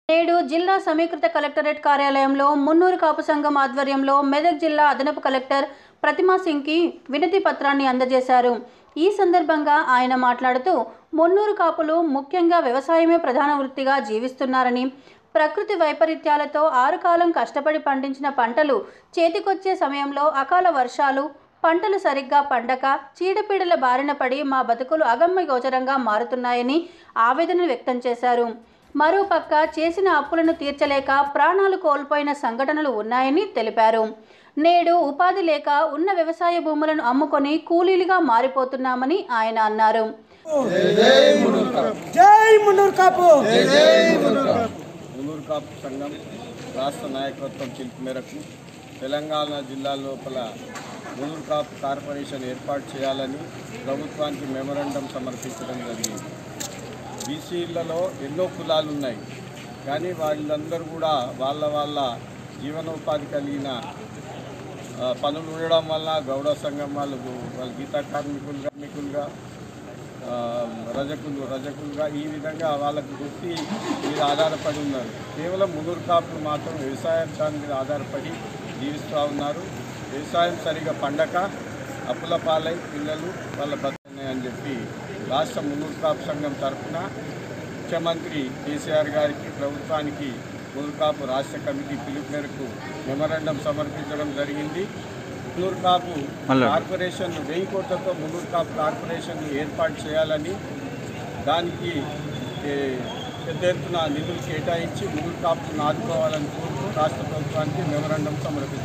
నేడు జిల్లా సమీకృత కలెక్టరేట్ కార్యాలయంలో మున్నూరు కాపు సంఘం ఆధ్వర్యంలో మెదక్ జిల్లా అదనపు కలెక్టర్ ప్రతిమా సింగ్కి వినతి పత్రాన్ని అందజేశారు ఈ సందర్భంగా ఆయన మాట్లాడుతూ మున్నూరు కాపులు ముఖ్యంగా వ్యవసాయమే ప్రధాన వృత్తిగా జీవిస్తున్నారని ప్రకృతి వైపరీత్యాలతో ఆరు కాలం కష్టపడి పండించిన పంటలు చేతికొచ్చే సమయంలో అకాల వర్షాలు పంటలు సరిగ్గా పండక చీడపీడల బారిన పడి మా బతుకులు అగమ్య గోచరంగా మారుతున్నాయని ఆవేదన వ్యక్తం చేశారు మరోపక్క చేసిన అప్పులను తీర్చలేక ప్రాణాలు కోల్పోయిన సంఘటనలు ఉన్నాయని తెలిపారు నేడు ఉపాధి లేక ఉన్న వ్యవసాయ భూములను అమ్ముకొని కూలీలుగా మారిపోతున్నామని ఆయన అన్నారు జై మున్నూరు కాపు మునూరు కాపు సంఘం రాష్ట్ర నాయకత్వం పిలుపు మేరకు తెలంగాణ జిల్లా లోపల మునూరు కాపు కార్పొరేషన్ ఏర్పాటు చేయాలని ప్రభుత్వానికి మెమరాండం సమర్పించడం జరిగింది బీసీలలో ఎన్నో కులాలు ఉన్నాయి కానీ వాళ్ళందరూ కూడా వాళ్ళ వాళ్ళ జీవనోపాధి కలిగిన ఆ, పనులు ఉండడం వల్ల గౌడ సంఘం వాళ్ళు వాళ్ళ గీతా కార్మికులు కార్మికులుగా ఆ, రజకులు రజకులుగా ఈ విధంగా వాళ్ళకి వృత్తి మీద ఆధారపడి ఉన్నారు కేవలం మునూరు కాపులు మాత్రం వ్యవసాయం దాని మీద ఆధారపడి జీవిస్తూ ఉన్నారు వ్యవసాయం సరిగా పండక అప్పుల పాలై పిల్లలు వాళ్ళ బతున్నాయని చెప్పి రాష్ట్ర మునూరు కాపు సంఘం తరఫున ముఖ్యమంత్రి కేసీఆర్ గారికి ప్రభుత్వానికి మునూరు కాపు రాష్ట్ర కమిటీ పిలుపు మేరకు మెమరాండం సమర్పించడం జరిగింది మునూరు కాపు కార్పొరేషన్ వెయ్యి కోట్లతో మునూరు కాపు కార్పొరేషన్ ఏర్పాటు చేయాలని దానికి ఏ, పెద్ద ఎత్తున నిధులు కేటాయించి మునూరు కాపులను ఆదుకోవాలని కోరుతూ రాష్ట్ర ప్రభుత్వానికి మెమరాండం సమర్పించారు